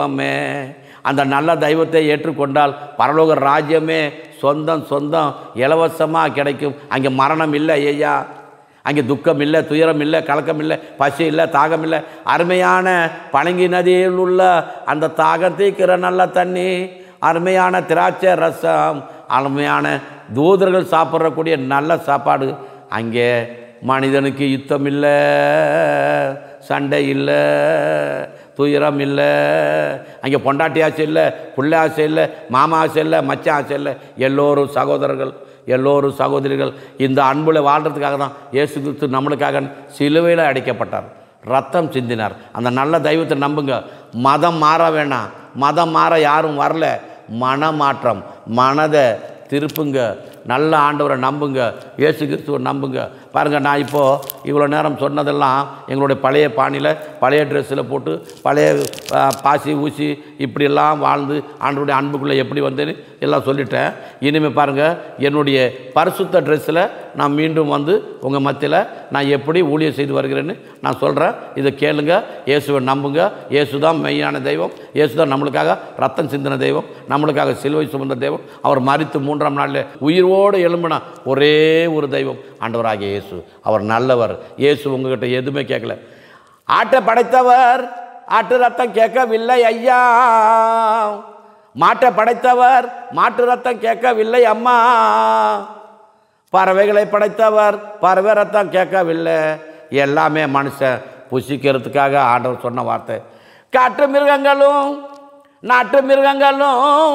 ஆமே அந்த நல்ல தெய்வத்தை ஏற்றுக்கொண்டால் பரலோக ராஜ்யமே சொந்தம் சொந்தம் இலவசமாக கிடைக்கும் அங்கே மரணம் இல்லை ஐயா அங்கே துக்கம் இல்லை துயரம் இல்லை கலக்கம் இல்லை பசி இல்லை தாகம் இல்லை அருமையான பழங்கி நதியில் உள்ள அந்த தாகம் தீக்கிற நல்ல தண்ணி அருமையான திராட்சை ரசம் அருமையான தூதர்கள் சாப்பிட்றக்கூடிய நல்ல சாப்பாடு அங்கே மனிதனுக்கு யுத்தம் இல்லை சண்டை இல்லை துயரம் இல்லை அங்கே பொண்டாட்டி ஆசை இல்லை புள்ள ஆசை இல்லை மாமா ஆசை இல்லை மச்சான் ஆசை இல்லை எல்லோரும் சகோதரர்கள் எல்லோரும் சகோதரிகள் இந்த அன்புல வாழ்கிறதுக்காக தான் இயேசு கிறிஸ்து நம்மளுக்காக சிலுவையில் அடைக்கப்பட்டார் ரத்தம் சிந்தினார் அந்த நல்ல தெய்வத்தை நம்புங்க மதம் மாற வேணாம் மதம் மாற யாரும் வரல மனமாற்றம் மனதை திருப்புங்க நல்ல ஆண்டவரை நம்புங்க இயேசு கிறிஸ்துவை நம்புங்க பாருங்கள் நான் இப்போது இவ்வளோ நேரம் சொன்னதெல்லாம் எங்களுடைய பழைய பாணியில் பழைய ட்ரெஸ்ஸில் போட்டு பழைய ஆ, பாசி ஊசி இப்படியெல்லாம் வாழ்ந்து ஆண்டவருடைய அன்புக்குள்ளே எப்படி வந்தேன்னு எல்லாம் சொல்லிட்டேன் இனிமேல் பாருங்கள் என்னுடைய பரிசுத்த ட்ரெஸ்ஸில் நான் மீண்டும் வந்து உங்கள் மத்தியில் நான் எப்படி ஊழியம் செய்து வருகிறேன்னு நான் சொல்கிறேன் இதை கேளுங்க இயேசுவை நம்புங்க இயேசு தான் மெய்யான தெய்வம் இயேசு தான் நம்மளுக்காக ரத்தம் சிந்தின தெய்வம் நம்மளுக்காக சிலுவை சுமந்த தெய்வம் அவர் மறித்து மூன்றாம் நாளில் உயிரோடு எழும்பின ஒரே ஒரு தெய்வம் ஆண்டவராகிய இயேசு அவர் நல்லவர் இயேசு உங்ககிட்ட எதுவுமே கேட்கல ஆட்டை படைத்தவர் ஆட்டு ரத்தம் கேட்கவில்லை ஐயா மாட்டை படைத்தவர் மாட்டு ரத்தம் கேட்கவில்லை அம்மா பறவைகளை படைத்தவர் பறவை ரத்தம் கேட்கவில்லை எல்லாமே மனுஷன் புசிக்கிறதுக்காக ஆண்டவர் சொன்ன வார்த்தை காட்டு மிருகங்களும் நாட்டு மிருகங்களும்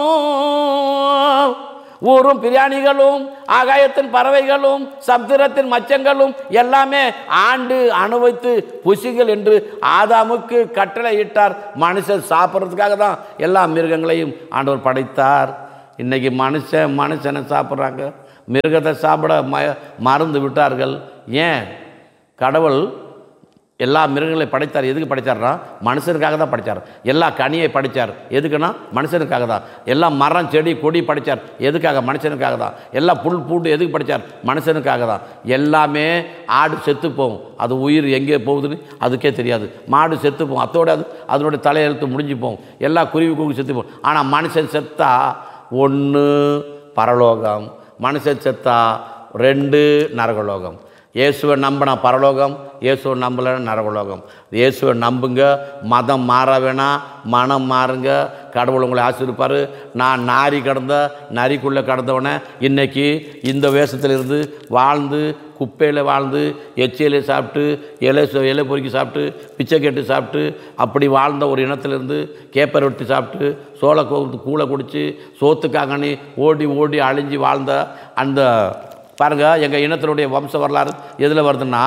ஊரும் பிரியாணிகளும் ஆகாயத்தின் பறவைகளும் சமுத்திரத்தின் மச்சங்களும் எல்லாமே ஆண்டு அனுபவித்து புசிகள் என்று ஆதாமுக்கு கட்டளை இட்டார் மனுஷன் சாப்பிட்றதுக்காக தான் எல்லா மிருகங்களையும் ஆண்டவர் படைத்தார் இன்னைக்கு மனுஷன் மனுஷனை சாப்பிட்றாங்க மிருகத்தை சாப்பிட ம மறந்து விட்டார்கள் ஏன் கடவுள் எல்லா மிருகங்களையும் படைத்தார் எதுக்கு படைத்தார்னா மனுஷனுக்காக தான் படைத்தார் எல்லா கனியை படைத்தார் எதுக்குன்னா மனுஷனுக்காக தான் எல்லா மரம் செடி கொடி படைத்தார் எதுக்காக மனுஷனுக்காக தான் எல்லா புல் பூண்டு எதுக்கு படைத்தார் மனுஷனுக்காக தான் எல்லாமே ஆடு செத்து போகும் அது உயிர் எங்கே போகுதுன்னு அதுக்கே தெரியாது மாடு செத்து போகும் அத்தோட அது அதனுடைய தலையெழுத்து முடிஞ்சு போகும் எல்லா குருவி கூவி செத்து போகும் ஆனால் மனுஷன் செத்தா ஒன்று பரலோகம் மனுஷன் செத்தா ரெண்டு நரகலோகம் இயேசுவை நம்பினா பரலோகம் இயேசுவை நம்பலைன்னா நரகலோகம் இயேசுவை நம்புங்க மதம் மாற வேணாம் மனம் மாறுங்க கடவுள் உங்களை ஆசிரிப்பார் நான் நாரி கடந்த நரிக்குள்ளே கடந்தவனே இன்னைக்கு இந்த வேஷத்தில் இருந்து வாழ்ந்து குப்பையில் வாழ்ந்து எச்சியில சாப்பிட்டு இலை சோ- இலை பொறுக்கி சாப்பிட்டு பிச்சை கேட்டு சாப்பிட்டு அப்படி வாழ்ந்த ஒரு இனத்திலிருந்து கேப்பர் வெட்டி சாப்பிட்டு சோள கோ- கூளை குடித்து சோத்துக்காகனி ஓடி ஓடி அழிஞ்சு வாழ்ந்த அந்த பாருங்க எங்கள் இனத்தினுடைய வம்ச வரலாறு எதில் வருதுன்னா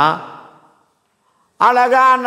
அழகான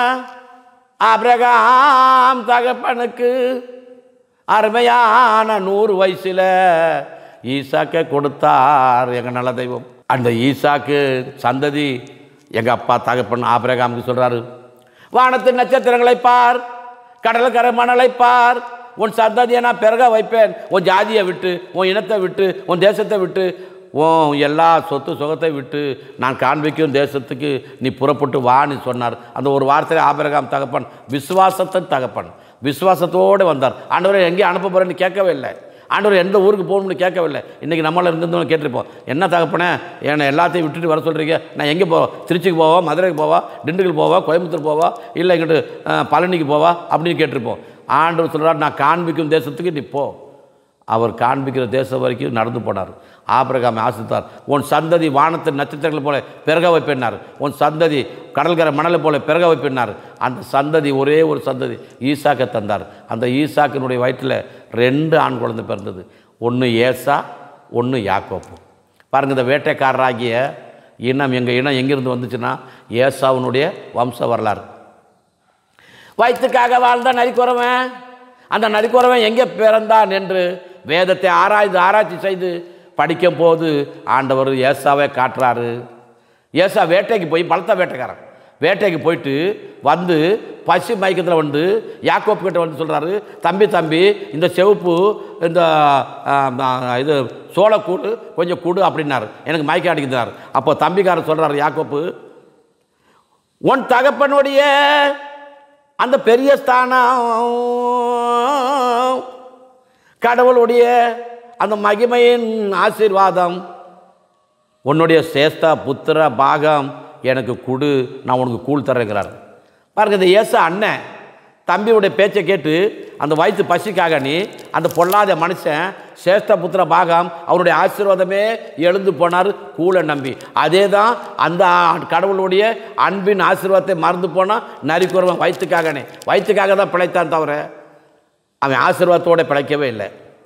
ஆபிரகாம் தகப்பனுக்கு அருமையான நூறு வயசில் ஈசாக்கை கொடுத்தார் எங்கள் நல்ல தெய்வம் அந்த ஈசாக்கு சந்ததி எங்கள் அப்பா தகப்பன் ஆபிரகாமுக்கு சொல்கிறாரு வானத்தின் நட்சத்திரங்களை பார் கடற்கரை மணலை பார் உன் சந்ததியை நான் பிறக வைப்பேன் உன் ஜாதியை விட்டு உன் இனத்தை விட்டு உன் தேசத்தை விட்டு உன் எல்லா சொத்து சுகத்தை விட்டு நான் காண்பிக்கும் தேசத்துக்கு நீ புறப்பட்டு வான்னு சொன்னார் அந்த ஒரு வார்த்தையில் ஆபிரகாம் தகப்பன் விசுவாசத்தின் தகப்பன் விசுவாசத்தோடு வந்தார் ஆண்டவரை எங்கேயும் அனுப்ப போகிறேன்னு கேட்கவே இல்லை ஆண்டவர் எந்த ஊருக்கு போகணும்னு கேட்கவில்லை இன்றைக்கி நம்மள இருந்திருந்தோம் கேட்டிருப்போம் என்ன தகப்பனே என்னை எல்லாத்தையும் விட்டுட்டு வர சொல்கிறீங்க நான் எங்கே போவோம் திருச்சிக்கு போவா மதுரைக்கு போவா திண்டுக்கல் போவா கோயம்புத்தூர் போவா இல்லை இங்கிட்டு அஹ், பழனிக்கு போவா அப்படின்னு கேட்டிருப்போம் ஆண்டவர் சொல்கிறார் நான் காண்பிக்கும் தேசத்துக்கு நீ போ அவர் காண்பிக்கிற தேசம் வரைக்கும் நடந்து போனார் ஆபிரகாமை ஆசித்தார் உன் சந்ததி வானத்தின் நட்சத்திரங்களை போல பிறக வைப்பினார் உன் சந்ததி கடற்கரை மணலை போல பிறக வைப்பினார் அந்த சந்ததி ஒரே ஒரு சந்ததி ஈசாக்கை தந்தார் அந்த ஈசாக்கினுடைய வயிற்றில் ரெண்டு ஆண் குழந்தை பிறந்தது ஒன்று ஏசா ஒன்று யாக்கோப்பு பாருங்கள் இந்த வேட்டைக்காரராகிய இனம் எங்கள் இனம் எங்கிருந்து வந்துச்சுன்னா ஏசாவினுடைய வம்ச வரலாறு வயிற்றுக்காக வாழ்ந்த நரிக்குறவன் அந்த நரிக்குறவன் எங்கே பிறந்தான் என்று வேதத்தை ஆராய்ந்து ஆராய்ச்சி செய்து படிக்கும் போது ஆண்டவர் ஏசாவை காட்டுறாரு ஏசா வேட்டைக்கு போய் பலத்த வேட்டைக்காரன் வேட்டைக்கு போயிட்டு வந்து பசி மயக்கத்தில் வந்து யாக்கோப்பு கிட்ட வந்து சொல்கிறாரு தம்பி தம்பி இந்த செவப்பு இந்த ஆ, ஆ, இது சோளக்கூடு கொஞ்சம் கூடு அப்படின்னாரு எனக்கு மயக்கம் அடிக்கிறார் அப்போ தம்பிக்காரர் சொல்கிறாரு யாக்கோப்பு உன் தகப்பனுடைய அந்த பெரிய ஸ்தானம் கடவுளுடைய அந்த மகிமையின் ஆசீர்வாதம் உன்னுடைய சேஸ்தா புத்திர பாகம் எனக்கு கொடு நான் உனக்கு கூழ் தரேங்கிறார் பாருங்க இந்த இயேசு அண்ணன் தம்பியுடைய பேச்சை கேட்டு அந்த வயிற்று பசிக்காக நீ அந்த பொல்லாத மனுஷன் சேஷ்ட புத்திர பாகம் அவருடைய ஆசீர்வாதமே எழுந்து போனார் கூலை நம்பி அதே தான் அந்த ஆ- கடவுளுடைய அன்பின் ஆசீர்வாதத்தை மறந்து போனால் நரிக்குறவன் வயிற்றுக்காகனே வயிற்றுக்காக தான் பிழைத்தான் தவிர அவன் ஆசீர்வாதத்தோடு பிழைக்கவே இல்லை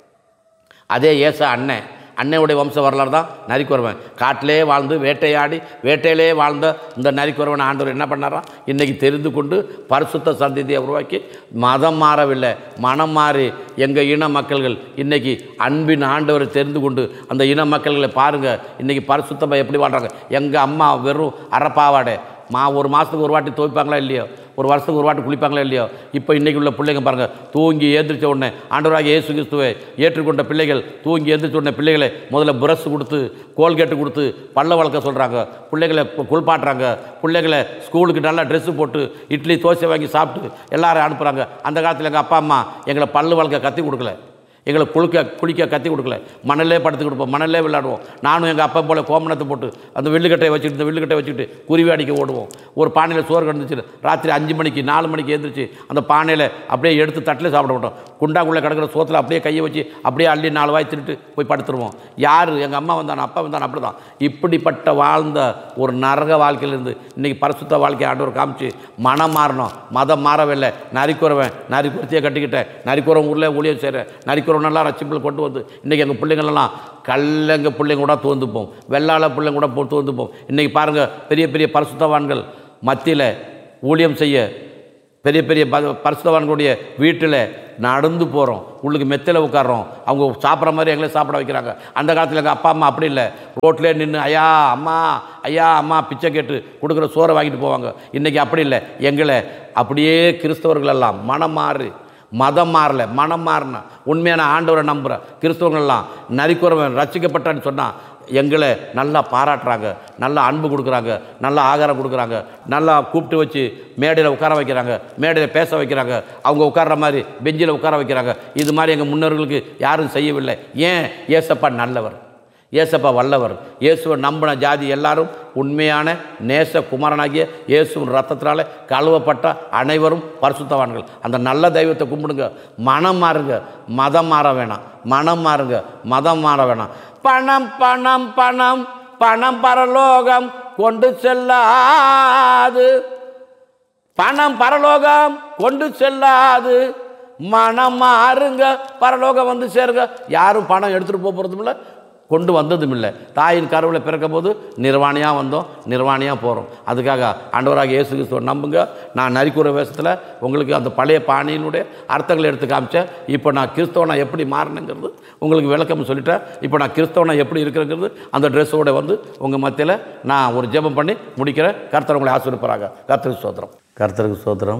அதே ஏசா அண்ணன் அன்னையுடைய வம்ச வரலாறு தான் நரிக்குறவன் காட்டிலே வாழ்ந்து வேட்டையாடி வேட்டையிலே வாழ்ந்த இந்த நரிக்குறவன் ஆண்டவர் என்ன பண்ணாராம் இன்றைக்கி தெரிந்து கொண்டு பரிசுத்த சந்ததியை உருவாக்கி மதம் மாறவில்லை மனம் மாறி எங்கள் இன மக்கள்கள் இன்றைக்கி அன்பின் ஆண்டவரை தெரிந்து கொண்டு அந்த இன மக்கள்களை பாருங்கள் இன்றைக்கி பரிசுத்தமாக எப்படி வாழ்கிறாங்க எங்கள் அம்மா வெறும் அறப்பாவாடை மா ஒரு மாதத்துக்கு ஒரு வாட்டி துவைப்பாங்களா இல்லையோ ஒரு வருஷத்துக்கு ஒரு வாட்டி குளிப்பாங்களா இல்லையோ இப்போ இன்றைக்கி உள்ள பிள்ளைங்க பாருங்கள் தூங்கி ஏந்திரிச்ச உடனே ஆண்டவராக இயேசு கிறிஸ்துவை ஏற்றுக்கொண்ட பிள்ளைகள் தூங்கி எந்திரிச்ச உடனே பிள்ளைகளை முதல்ல பிரஷ் கொடுத்து கோல்கேட்டு கொடுத்து பல்ல வளர்க்க சொல்கிறாங்க பிள்ளைகளை கு- குளிப்பாட்டுறாங்க பிள்ளைகளை ஸ்கூலுக்கு நல்லா ட்ரெஸ்ஸு போட்டு இட்லி தோசை வாங்கி சாப்பிட்டு எல்லாரும் அனுப்புகிறாங்க அந்த காலத்தில் எங்கள் அப்பா அம்மா எங்களை பல்லு வளர்க்க கற்றுக் கொடுக்கல எங்களை குளிக்க குளிக்க கத்தி கொடுக்கல மணல்லே படுத்து கொடுப்போம் மணல்லே விளையாடுவோம் நானும் எங்கள் அப்பா போல் கோமணத்தை போட்டு அந்த வில்லுக்கட்டையை வச்சுக்கிட்டு இந்த வில்லுக்கட்டையை வச்சுக்கிட்டு குருவி அடிக்க ஓடுவோம் ஒரு பானையில் சோறு கிடந்துச்சு ராத்திரி அஞ்சு மணிக்கு நாலு மணிக்கு எழுந்திரிச்சு அந்த பானையில் அப்படியே எடுத்து தட்டில் சாப்பிட மாட்டோம் குண்டாக்குள்ளே கிடக்கிற சோத்தில் அப்படியே கையை வச்சு அப்படியே அள்ளி நாலு வாய் தின்னுட்டு போய் படுத்துருவோம் யார் எங்கள் அம்மா வந்தான அப்பா வந்தான அப்படி தான் இப்படிப்பட்ட வாழ்ந்த ஒரு நரக வாழ்க்கையிலேருந்து இன்றைக்கி பரிசுத்த வாழ்க்கையை ஆண்டவர் காமிச்சு மனம் மாறணும் மதம் மாறவில்லை நரிக்குறவன் நரிக்குறத்தையே கட்டிக்கிட்டேன் நரிக்குறவன் ஊரில் ஊழியம் செய்கிறேன் நரிக்குறவனெல்லாம் ரசிப்பில் கொண்டு வந்து இன்றைக்கி எங்கள் பிள்ளைங்களெல்லாம் கல்லங்க பிள்ளைங்க கூட தோந்துப்போம் வெள்ளாள பிள்ளைங்க கூட போ- தோந்துப்போம் இன்றைக்கி பாருங்கள் பெரிய பெரிய பரிசுத்தவான்கள் மத்தியில் ஊழியம் செய்ய பெரிய பெரிய ப பரிசுத்தவான்களுடைய வீட்டில் நடந்து போகிறோம் உள்ளுக்கு மெத்தையில் உட்கார்றோம் அவங்க சாப்பிட்ற மாதிரி எங்களே சாப்பிட வைக்கிறாங்க அந்த காலத்தில் எங்கள் அப்பா அம்மா அப்படி இல்லை ரோட்லேயே நின்று ஐயா அம்மா ஐயா அம்மா பிச்சை கேட்டு கொடுக்குற சோறை வாங்கிட்டு போவாங்க இன்றைக்கி அப்படி இல்லை எங்களை அப்படியே கிறிஸ்தவர்கள் எல்லாம் மனம் மாறு மதம் மாறல மனம் மாறின உண்மையான ஆண்டவரை நம்புகிற கிறிஸ்தவர்கள் எல்லாம் நரிக்குறவன் ரசிக்கப்பட்டான்னு சொன்னால் எங்களை நல்லா பாராட்டுறாங்க நல்லா அன்பு கொடுக்குறாங்க நல்லா ஆகாரம் கொடுக்குறாங்க நல்லா கூப்பிட்டு வச்சு மேடையில் உட்கார வைக்கிறாங்க மேடையில் பேச வைக்கிறாங்க அவங்க உட்கார்ற மாதிரி பெஞ்சில் உட்கார வைக்கிறாங்க இது மாதிரி எங்கள் முன்னோர்களுக்கு யாரும் செய்யவில்லை ஏன் ஏசப்பா நல்லவர் ஏசப்பா வல்லவர் இயேசுவை நம்பின ஜாதி எல்லாரும் உண்மையான நேச குமாரனாகிய இயேசுவின் ரத்தத்தினால கழுவப்பட்ட அனைவரும் பரிசுத்தவான்கள் அந்த நல்ல தெய்வத்தை கும்பிடுங்க மனம் மாறுங்க மதம் மாற வேணாம் மனம் மாறுங்க மதம் மாற வேணாம் பணம் பணம் பணம் பணம் பரலோகம் கொண்டு செல்லாது பணம் பரலோகம் கொண்டு செல்லாது மனம் மாறுங்க பரலோகம் வந்து சேருங்க யாரும் பணம் எடுத்துகிட்டு போக போகிறதும் இல்லை கொண்டு வந்ததும் இல்லை தாயின் கருவில் பிறக்கும் போது நிர்வாணியாக வந்தோம் நிர்வாணியாக போகிறோம் அதுக்காக ஆண்டவராக இயேசு கிறிஸ்துவை நம்புங்க நான் நரிக்கூற வேஷத்தில் உங்களுக்கு அந்த பழைய பாணியினுடைய அர்த்தங்களை எடுத்து காமிச்சேன் இப்போ நான் கிறிஸ்தவனை எப்படி மாறினேங்கிறது உங்களுக்கு விளக்கம் சொல்லிட்டேன் இப்போ நான் கிறிஸ்தவனை எப்படி இருக்கிறேங்கிறது அந்த ட்ரெஸ்ஸோட வந்து உங்கள் மத்தியில் நான் ஒரு ஜெபம் பண்ணி முடிக்கிறேன் கர்த்தர் உங்களை ஆசிரியப்பாங்க கர்த்தருக்கு சோத்திரம் கர்த்தருக்கு சோத்திரம்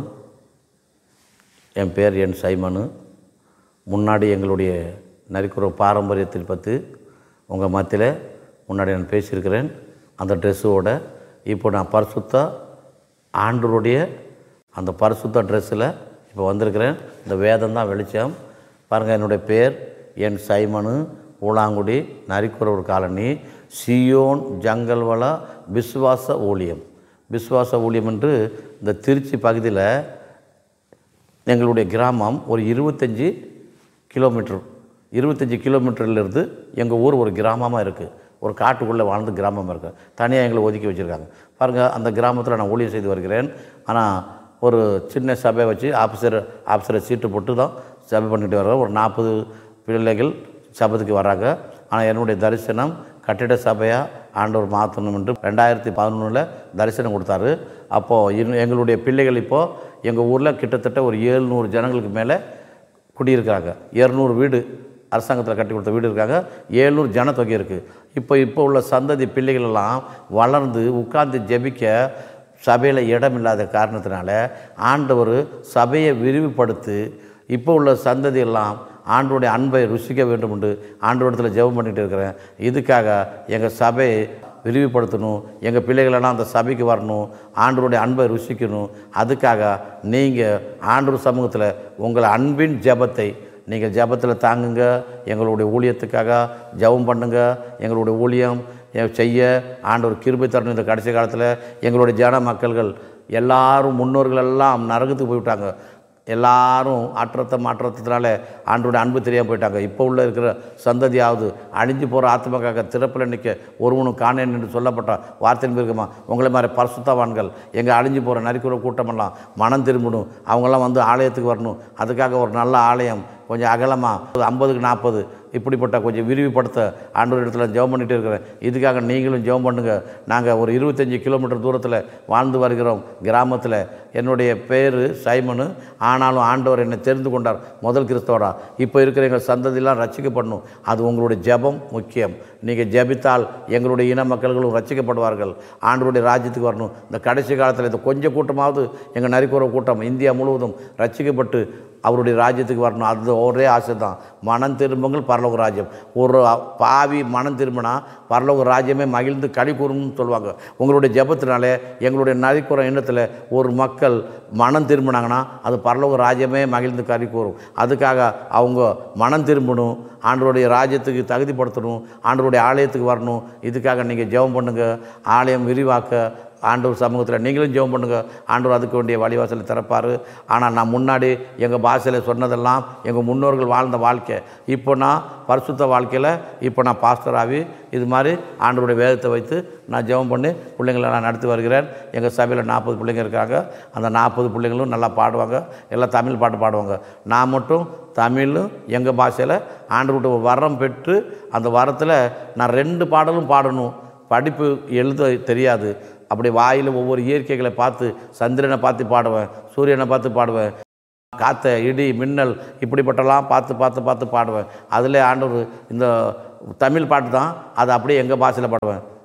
என் பேர் என் சைமனு முன்னாடி எங்களுடைய நரிக்குற பாரம்பரியத்தை பற்றி உங்கள் மத்தியில் முன்னாடி நான் பேசியிருக்கிறேன் அந்த ட்ரெஸ்ஸோட இப்போ நான் பரிசுத்த ஆண்டருடைய அந்த பரிசுத்த ட்ரெஸ்ஸில் இப்போ வந்திருக்கிறேன் இந்த வேதம் தான் வெளிச்சம் பாருங்கள் என்னுடைய பேர் என் சைமனு ஊலாங்குடி நரிக்குறவர் காலனி சியோன் ஜங்கல்வளா விஸ்வாச ஊழியம் விஸ்வாச ஊழியம் என்று இந்த திருச்சி பகுதியில் எங்களுடைய கிராமம் ஒரு இருபத்தஞ்சி கிலோமீட்டர் இருபத்தஞ்சி கிலோமீட்டர்லேருந்து எங்கள் ஊர் ஒரு கிராமமாக இருக்குது ஒரு காட்டுக்குள்ளே வாழ்ந்து கிராமமாக இருக்குது தனியாக எங்களை ஒதுக்கி வச்சுருக்காங்க பாருங்கள் அந்த கிராமத்தில் நான் ஊழியம் செய்து வருகிறேன் ஆனால் ஒரு சின்ன சபை வச்சு ஆஃபீஸர் ஆஃபீஸரை சீட்டு போட்டு தான் சபை பண்ணிட்டு வர்றோம் ஒரு நாற்பது பிள்ளைகள் சபத்துக்கு வராங்க ஆனால் என்னுடைய தரிசனம் கட்டிட சபையாக ஆண்டவர் மாற்றணும் என்று ரெண்டாயிரத்தி பதினொன்றில் தரிசனம் கொடுத்தாரு அப்போது இன்னும் எங்களுடைய பிள்ளைகள் இப்போது எங்கள் ஊரில் கிட்டத்தட்ட ஒரு ஏழ்நூறு ஜனங்களுக்கு மேலே குடியிருக்கிறாங்க இரநூறு வீடு அரசாங்கத்தில் கட்டி கொடுத்த வீடு இருக்காங்க ஏழ்நூறு ஜனத்தொகை இருக்குது இப்போ இப்போ உள்ள சந்ததி பிள்ளைகள் எல்லாம் வளர்ந்து உட்கார்ந்து ஜெபிக்க சபையில் இடம் இல்லாத காரணத்தினால ஆண்டவர் சபையை விரிவுபடுத்தி இப்போ உள்ள சந்ததி எல்லாம் ஆண்டோடைய அன்பை ருசிக்க வேண்டும் என்று ஆண்டோடத்தில் ஜெபம் பண்ணிட்டு இருக்கிறேன் இதுக்காக எங்கள் சபை விரிவுபடுத்தணும் எங்கள் பிள்ளைகளெல்லாம் அந்த சபைக்கு வரணும் ஆண்டவருடைய அன்பை ருசிக்கணும் அதுக்காக நீங்கள் ஆண்டவர் சமூகத்தில் உங்கள் அன்பின் ஜெபத்தை நீங்கள் ஜெபத்தில் தாங்குங்க எங்களுடைய ஊழியத்துக்காக ஜெபம் பண்ணுங்க எங்களுடைய ஊழியம் எ- செய்ய ஆண்டவர் கிருபை தரணும் இந்த கடைசி காலத்தில் எங்களுடைய ஜன மக்கள்கள் எல்லாரும் முன்னோர்கள் எல்லாம் நரகத்துக்கு போய்விட்டாங்க எல்லாரும் ஆற்றத்தை மாற்றத்தினால ஆண்டோட அன்பு தெரியாமல் போயிட்டாங்க இப்போ உள்ள இருக்கிற சந்ததியாவது அழிஞ்சு போகிற ஆத்மக்காக திறப்பில் நிற்க ஒருவனும் காணேன் என்று சொல்லப்பட்ட வார்த்தையின் இருக்குமா உங்களை மாதிரி பரிசுத்தவான்கள் எங்கள் அழிஞ்சு போகிற நரிக்குற கூட்டமெல்லாம் மனம் திரும்பணும் அவங்கெல்லாம் வந்து ஆலயத்துக்கு வரணும் அதுக்காக ஒரு நல்ல ஆலயம் கொஞ்சம் அகலமாக ஐம்பதுக்கு நாற்பது இப்படிப்பட்ட கொஞ்சம் விரிவுபடுத்த ஆண்டவர் இடத்துல ஜெபம் பண்ணிட்டு இருக்கிறேன் இதுக்காக நீங்களும் ஜெபம் பண்ணுங்க நாங்கள் ஒரு இருபத்தஞ்சி கிலோமீட்டர் தூரத்தில் வாழ்ந்து வருகிறோம் கிராமத்தில் என்னுடைய பேர் சைமனு ஆனாலும் ஆண்டவர் என்னை தெரிந்து கொண்டார் முதல் கிறிஸ்தவரா இப்போ இருக்கிற எங்கள் சந்ததியெல்லாம் ரட்சிக்கப்படணும் அது உங்களுடைய ஜெபம் முக்கியம் நீங்கள் ஜெபித்தால் எங்களுடைய இன மக்கள்களும் ரட்சிக்கப்படுவார்கள் ஆண்டவருடைய ராஜ்யத்துக்கு வரணும் இந்த கடைசி காலத்தில் இந்த கொஞ்சம் கூட்டமாவது எங்கள் நரிக்குற கூட்டம் இந்தியா முழுவதும் ரட்சிக்கப்பட்டு அவருடைய ராஜ்யத்துக்கு வரணும் அது ஒரே ஆசை தான் மனம் திரும்புங்கள் பரலோக ராஜ்யம் ஒரு பாவி மனம் திரும்பினா பரலோக ராஜ்யமே மகிழ்ந்து களி கூறும்னு சொல்லுவாங்க உங்களுடைய ஜெபத்தினாலே எங்களுடைய நரிக்குற எண்ணத்தில் ஒரு மக்கள் மனம் திரும்பினாங்கன்னா அது பரலோக ராஜ்யமே மகிழ்ந்து களி கூறும் அதுக்காக அவங்க மனம் திரும்பணும் ஆண்டவருடைய ராஜ்யத்துக்கு தகுதிப்படுத்தணும் ஆண்டவருடைய ஆலயத்துக்கு வரணும் இதுக்காக நீங்கள் ஜெபம் பண்ணுங்கள் ஆலயம் விரிவாக்க ஆண்டவர் சமூகத்தில் நீங்களும் ஜெபம் பண்ணுங்க ஆண்டவர் அதுக்கு வேண்டிய வழிவாசலை திறப்பார் ஆனால் நான் முன்னாடி எங்கள் பாஷையில் சொன்னதெல்லாம் எங்கள் முன்னோர்கள் வாழ்ந்த வாழ்க்கை இப்போ நான் பரிசுத்த வாழ்க்கையில் இப்போ நான் பாஸ்டர் ஆகி இது மாதிரி ஆண்டவருடைய வேதத்தை வைத்து நான் ஜெபம் பண்ணி பிள்ளைங்களை நான் நடத்தி வருகிறேன் எங்கள் சபையில் நாற்பது பிள்ளைங்க இருக்காங்க அந்த நாற்பது பிள்ளைங்களும் நல்லா பாடுவாங்க எல்லாம் தமிழ் பாட்டு பாடுவாங்க நான் மட்டும் தமிழும் எங்கள் பாஷையில் ஆண்டவர்கிட்ட ஒரு வரம் பெற்று அந்த வரத்தில் நான் ரெண்டு பாடலும் பாடணும் படிப்பு எழுத தெரியாது அப்படி வாயில் ஒவ்வொரு இயற்கைகளை பார்த்து சந்திரனை பார்த்து பாடுவேன் சூரியனை பார்த்து பாடுவேன் காற்றை இடி மின்னல் இப்படிப்பட்டலாம் பார்த்து பார்த்து பார்த்து பாடுவேன் அதில் ஆண்டவர் இந்த தமிழ் பாட்டு தான் அதை அப்படியே எங்கள் பாஷையில் பாடுவேன்